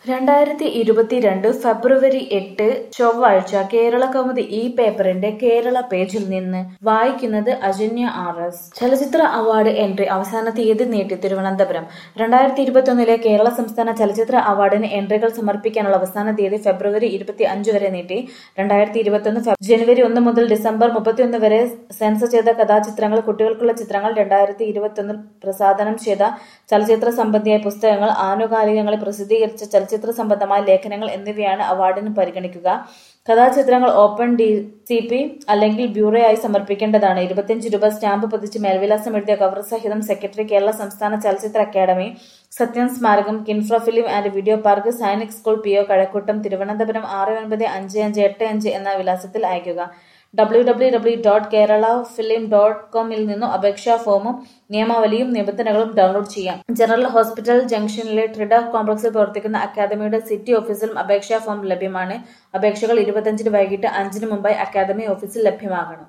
രണ്ടായിരത്തി ഇരുപത്തിരണ്ട് ഫെബ്രുവരി എട്ട് ചൊവ്വാഴ്ച കേരളകൗമുദി ഈ പേപ്പറിന്റെ കേരള പേജിൽ നിന്ന് വായിക്കുന്നത് അജന്യ ആർ എസ് ചലച്ചിത്ര അവാർഡ് എൻട്രി അവസാന തീയതി നീട്ടി തിരുവനന്തപുരം രണ്ടായിരത്തി ഇരുപത്തിയൊന്നിലെ കേരള സംസ്ഥാന ചലച്ചിത്ര അവാർഡിന് എൻട്രികൾ സമർപ്പിക്കാനുള്ള അവസാന തീയതി ഫെബ്രുവരി ഇരുപത്തി അഞ്ച് വരെ നീട്ടി രണ്ടായിരത്തി ഇരുപത്തിയൊന്ന് ഫെബ് ജനുവരി ഒന്ന് മുതൽ ഡിസംബർ മുപ്പത്തിയൊന്ന് വരെ സെൻസർ ചെയ്ത കഥാചിത്രങ്ങൾ കുട്ടികൾക്കുള്ള ചിത്രങ്ങൾ രണ്ടായിരത്തി ഇരുപത്തിയൊന്നിൽ പ്രസാധനം ചെയ്ത ചലച്ചിത്ര സംബന്ധിയായ പുസ്തകങ്ങൾ ആനുകാലികങ്ങളിൽ പ്രസിദ്ധീകരിച്ച ചലച്ചിത്ര സംബന്ധമായ ലേഖനങ്ങൾ എന്നിവയാണ് അവാർഡിന് പരിഗണിക്കുക കഥാചിത്രങ്ങൾ ഓപ്പൺ ഡി സി പി അല്ലെങ്കിൽ ബ്യൂറോയായി സമർപ്പിക്കേണ്ടതാണ് ഇരുപത്തിയഞ്ച് രൂപ സ്റ്റാമ്പ് പതിച്ച് മേൽവിലാസം എഴുതിയ കവർ സഹിതം സെക്രട്ടറി കേരള സംസ്ഥാന ചലച്ചിത്ര അക്കാദമി സത്യൻ സ്മാരകം Kinfra film and video park Sainik school P O Kazhakkoottam Thiruvananthapuram ആറ് ഒൻപത് അഞ്ച് അഞ്ച് എട്ട് അഞ്ച് എന്ന വിലാസത്തിൽ അയയ്ക്കുക W W W dot Kerala film dot കോമിൽ നിന്നും അപേക്ഷാ ഫോമും നിയമാവലിയും നിബന്ധനകളും ഡൗൺലോഡ് ചെയ്യാം ജനറൽ ഹോസ്പിറ്റൽ ജംഗ്ഷനിലെ ട്രിഡ കോംപ്ലക്സിൽ പ്രവർത്തിക്കുന്ന അക്കാദമിയുടെ സിറ്റി ഓഫീസിലും അപേക്ഷാ ഫോം ലഭ്യമാണ് അപേക്ഷകൾ ഇരുപത്തിയഞ്ചിന് വൈകിട്ട് അഞ്ചിന് മുമ്പായി അക്കാദമി ഓഫീസിൽ ലഭ്യമാകണം